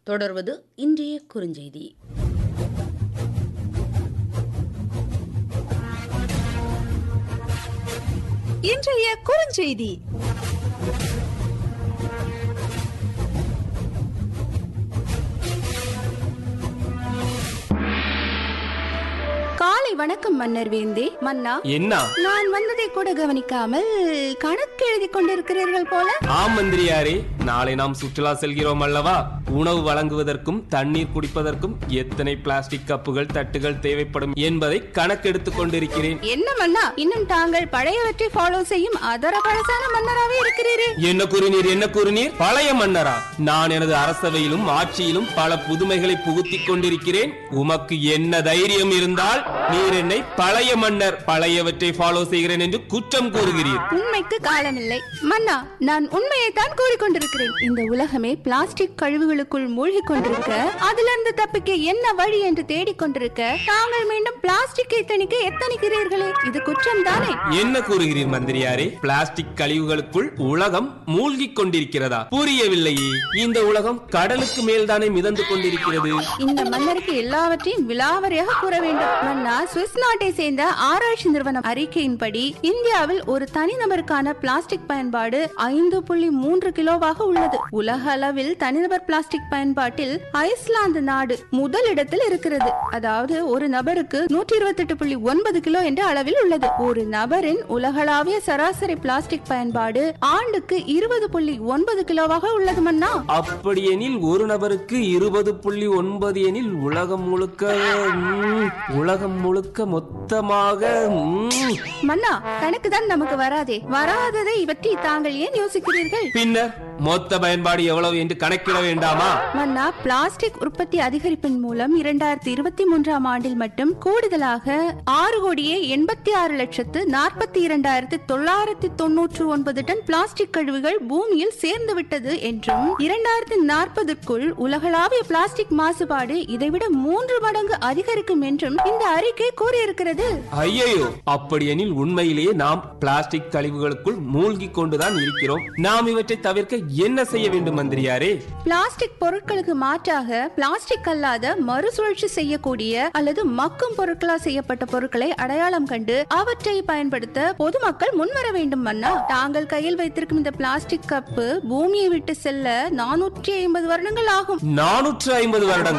தொடர்வது இன்றைய குறுஞ்செய்தி இன்றைய குறுஞ்செய்தி காலை வணக்கம் மன்னர் வேந்தே மன்னா என்ன நான் வந்ததை கூட கவனிக்காமல் கணக்கு எழுதி கொண்டிருக்கிறீர்கள் போல ஆம் மந்திரியாரே நாளை நாம் சுற்றுலா செல்கிறோம் அல்லவா உணவு வழங்குவதற்கும் தண்ணீர் குடிப்பதற்கும் எத்தனை பிளாஸ்டிக் கப்புகள் தட்டுகள் தேவைப்படும் என்பதை கணக்கெடுத்துக் கொண்டிருக்கிறேன் என்ன மன்னா இன்னும் தாங்கள் பழையவற்றை ஃபாலோ செய்யும் அதர பழசான மன்னராவே இருக்கிறீரே என்ன கூறினீர் என்ன கூறினீர் பழைய மன்னரா நான் எனது அரசவையிலும் ஆட்சியிலும் பல புதுமைகளை புகுத்திக் கொண்டிருக்கிறேன் உமக்கு என்ன தைரியம் இருந்தால் நீர் என்னை பழைய மன்னர் பழையவற்றை ஃபாலோ செய்கிறேன் என்று குற்றம் கூறுகிறீர் உண்மைக்கு காலமில்லை மன்னா நான் உண்மையைத்தான் கூறிக்கொண்டிருக்கிறேன் இந்த உலகமே பிளாஸ்டிக் கழிவுகளுக்குள் மூழ்கிக் கொண்டிருக்க அதிலிருந்து தப்பிக்க என்ன வழி என்று தேடிக்கொண்டிருக்க தாங்கள் மீண்டும் பிளாஸ்டிக்கை தணிக்க எத்தனிக்கிறீர்களே இது குற்றம் தானே என்ன கூறுகிறீர் மந்திரியாரே பிளாஸ்டிக் கழிவுகளுக்குள் உலகம் மூழ்கிக் கொண்டிருக்கிறதா புரியவில்லையே இந்த உலகம் கடலுக்கு மேல்தானே மிதந்து கொண்டிருக்கிறது இந்த மன்னருக்கு எல்லாவற்றையும் விலாவரியாக கூற வேண்டும் மன்னா சுவிஸ் நாட்டை சேர்ந்த ஆராய்ச்சி நிறுவனம் அறிக்கையின்படி இந்தியாவில் ஒரு தனிநபருக்கான பிளாஸ்டிக் பயன்பாடு ஐந்து புள்ளி மூன்று கிலோவாக உள்ளது உலக அளவில் தனிநபர் பிளாஸ்டிக் பயன்பாட்டில் ஐஸ்லாந்து நாடு முதலிடத்தில் இருக்கிறது அதாவது ஒரு நபருக்கு நூற்றி இருபத்தி எட்டு புள்ளி ஒன்பது கிலோ என்ற அளவில் உள்ளது ஒரு நபரின் உலகளாவிய சராசரி பிளாஸ்டிக் பயன்பாடு ஆண்டுக்கு இருபது புள்ளி ஒன்பது கிலோவாக உள்ளது மன்னா அப்படியெனில் ஒரு நபருக்கு இருபது புள்ளி ஒன்பது எனில் உலகம் முழுக்க ம், உலகம் முழுக்க மொத்தமாக ம், மன்னா கணக்கு தான் நமக்கு வராதே வராததை பற்றி தாங்கள் ஏன் யோசிக்கிறீர்கள் பின்னர் மொத்த பயன்பாடு எவ்வளவு என்று கணக்கிட வேண்டாமா மன்னா பிளாஸ்டிக் உற்பத்தி அதிகரிப்பின் மூலம் இரண்டாயிரத்தி இருபத்தி மூன்றாம் ஆண்டில் மட்டும் கூடுதலாக ஆறு கோடியே எண்பத்தி ஆறு லட்சத்து நாற்பத்தி இரண்டாயிரத்தி தொள்ளாயிரத்தி தொன்னூற்று ஒன்பது டன் பிளாஸ்டிக் கழிவுகள் பூமியில் சேர்ந்து விட்டது என்றும் இரண்டாயிரத்தி நாற்பதுக்குள் உலகளாவிய பிளாஸ்டிக் மாசுபாடு இதைவிட மூன்று மடங்கு அதிகரிக்கும் என்றும் இந்த அறிக்கை கூறியிருக்கிறது ஐயையோ அப்படியெனில் உண்மையிலேயே நாம் பிளாஸ்டிக் கழிவுகளுக்குள் மூழ்கிக் கொண்டுதான் இருக்கிறோம் நாம் இவற்றை தவிர்க்க என்ன செய்ய வேண்டும் மந்திரியாரே பிளாஸ்டிக் பொருட்களுக்கு மாற்றாக பிளாஸ்டிக் அல்லாத மறுசுழற்சி செய்யக்கூடிய அல்லது மக்கும் பொருட்களால் செய்யப்பட்ட பொருட்களை அடையாளம் கண்டு அவற்றை பயன்படுத்த பொதுமக்கள் முன்வர வேண்டும் மன்னா தாங்கள் கையில் வைத்திருக்கும் இந்த பிளாஸ்டிக் கப்பு பூமியை விட்டு செல்ல நானூற்றி ஐம்பது வருடங்கள் ஆகும் நானூற்று ஐம்பது வருடங்கள்